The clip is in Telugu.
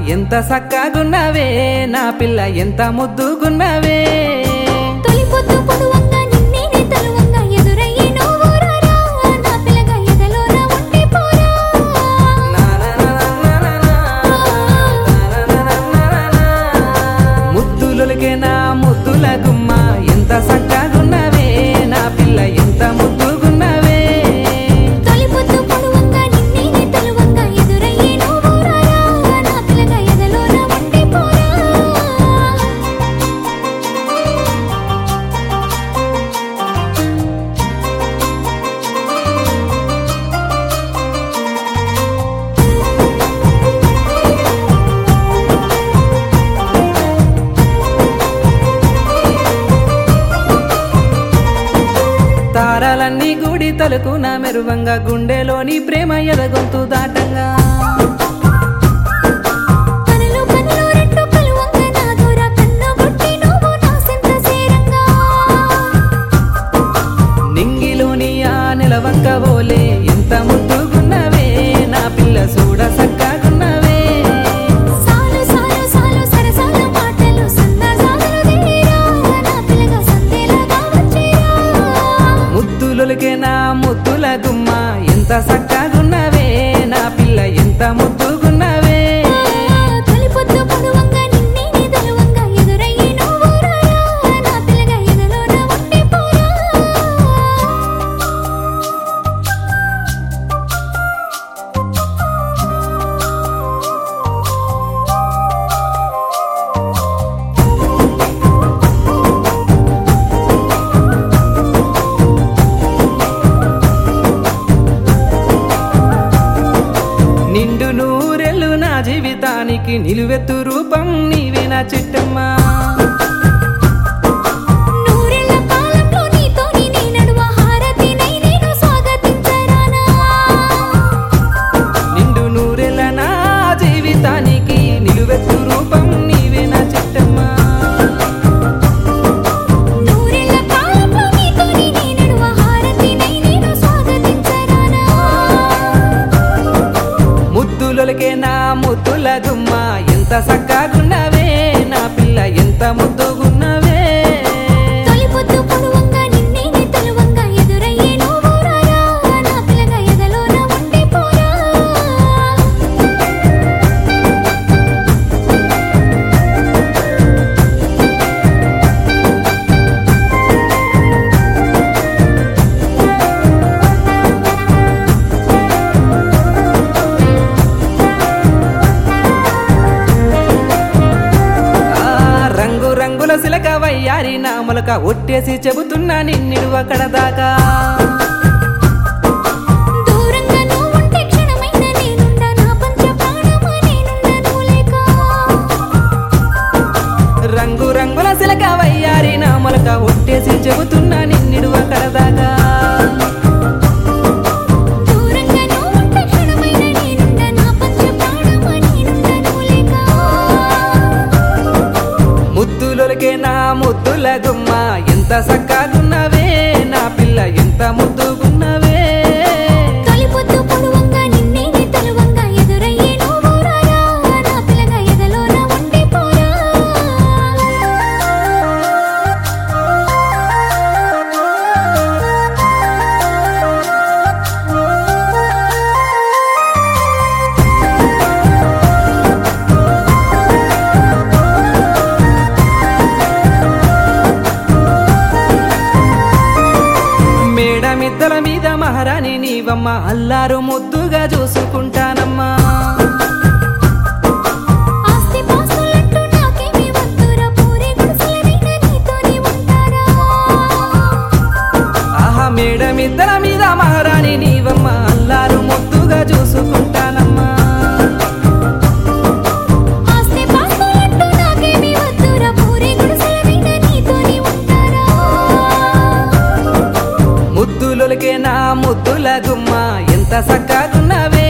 ఎంత సక్కగున్నవే నా పిల్ల ఎంత ముద్దుగున్నవే తొలి పొద్దు పొడువంగా నిన్నేనే తలువంగా ఎదురయ్యే నువ్వు రారా నా పిల్లగా ఎదలోన ఉండిపోరా ముద్దులకే నా ముద్దుల గుమ్మ ఎంత సక్కగున్నవే నా పిల్ల ఎంత ముద్దుగున్నవే తొలి పొద్దు పొడువంగా నిన్నేనే తలువంగా ఎదురయ్యే నువ్వు రారా నా పిల్లగా ఎదలోన ఉండిపోరా తారాలన్నీ గుడి తలుకున మెరువంగా గుండెలోని ప్రేమ ఎదగొంతు దాటంగా కనులు కనులు రెండు కలువంగా నా దూర కన్ను కొట్టి నువ్వు నా సెంత సేరంగా నింగిలోని ఆ నిలవంక ఓలే ఎంత ముద్దుగున్నవే నా పిల్ల చూడ సక్కగున్నవే సాలు సాలు సాలు సరసాల మాటలు సన్నజాజులు తీరా నా పిల్లగా సందేలాగా వచ్చేరా ముద్దులకే నా ముద్దుల గుమ్మ ఎంత సక్కగున్నవే నా పిల్ల ఎంత ముద్దుగున్నవే తొలి పొద్దు పొడువంగా నిన్నేనే తలువంగా ఎదురయ్యే నువ్వు రారా నా పిల్లగా ఎదలోన ఉండిపోరా నిండు నూరెళ్ళు నా జీవితానికి నిలువెత్తు రూపం నీవే నా చిట్టమ్మా నూరేళ్ల కాలంలో నీతోని నీ నడువ హారతినై నేను స్వాగతించరానా నిండు నూరెళ్ళ నా జీవితానికి నిలువెత్తు రూపం నీవే నా చిట్టమ్మా నూరేళ్ల కాలంలో నీతోని నీ నడువ హారతినై నేను స్వాగతించరానా ముద్దులకే నా ముద్దుల గుమ్మ ఎంత సక్కగున్నవే నా పిల్ల ఎంత ముద్దుగున్నవే తొలి పొద్దు పొడువంగా నిన్నేనే తలువంగా ఎదురయ్యే నువ్వు రారా నా పిల్లగా ఎదలోన ఉండిపోరా ఆ రంగు రంగుల సిలక వయ్యారి నా మొలక ఒట్టేసి చెబుతున్నా నిన్నిడువ కడదాకా దూరంగా నువ్వుంటే క్షణమైన నేనుండా నా పంచ ప్రాణమా నేనుండా నువ్వు లేక రంగు రంగుల సిలక వయ్యారి నా మొలక ఒట్టేసి చెబుతున్నా నిన్నిడువ కడదాకా దూరంగా నువ్వుంటే క్షణమైన నేనుండా నా పంచ ప్రాణమా నేనుండా నువ్వు లేక ముద్దులకే నా ముద్దుల గుమ్మ ఎంత సక్కగున్నవే నా పిల్ల ఎంత ముద్దుగున్నవే తొలి పొద్దు పొడువంగా నిన్నేనే తలువంగా ఎదురయ్యే నువ్వు రారా నా పిల్లగా ఎదలోన ఉండిపోరా మేడమిద్దల మీద మహారాణి నీవమ్మ అల్లారు ముద్దుగా చూసుకుంటానమ్మా ఆస్తి పాస్తులంటూ నాకేమీ వద్దురా పూరే గుడిసెలనైనా నీతోనే ఉంటారా ఆహా మేడమిద్దల మీద మహారాణి నీవమ్మ అల్లారు ముద్దుగా చూసుకుంటానమ్మా ఆస్తి పాస్తులంటూ నాకేమీ వద్దురా పూరే గుడిసెలనైనా నీతోనే ఉంటారా ముద్దులకే నా ముద్దుల గుమ్మ ఎంత సక్కగున్నవే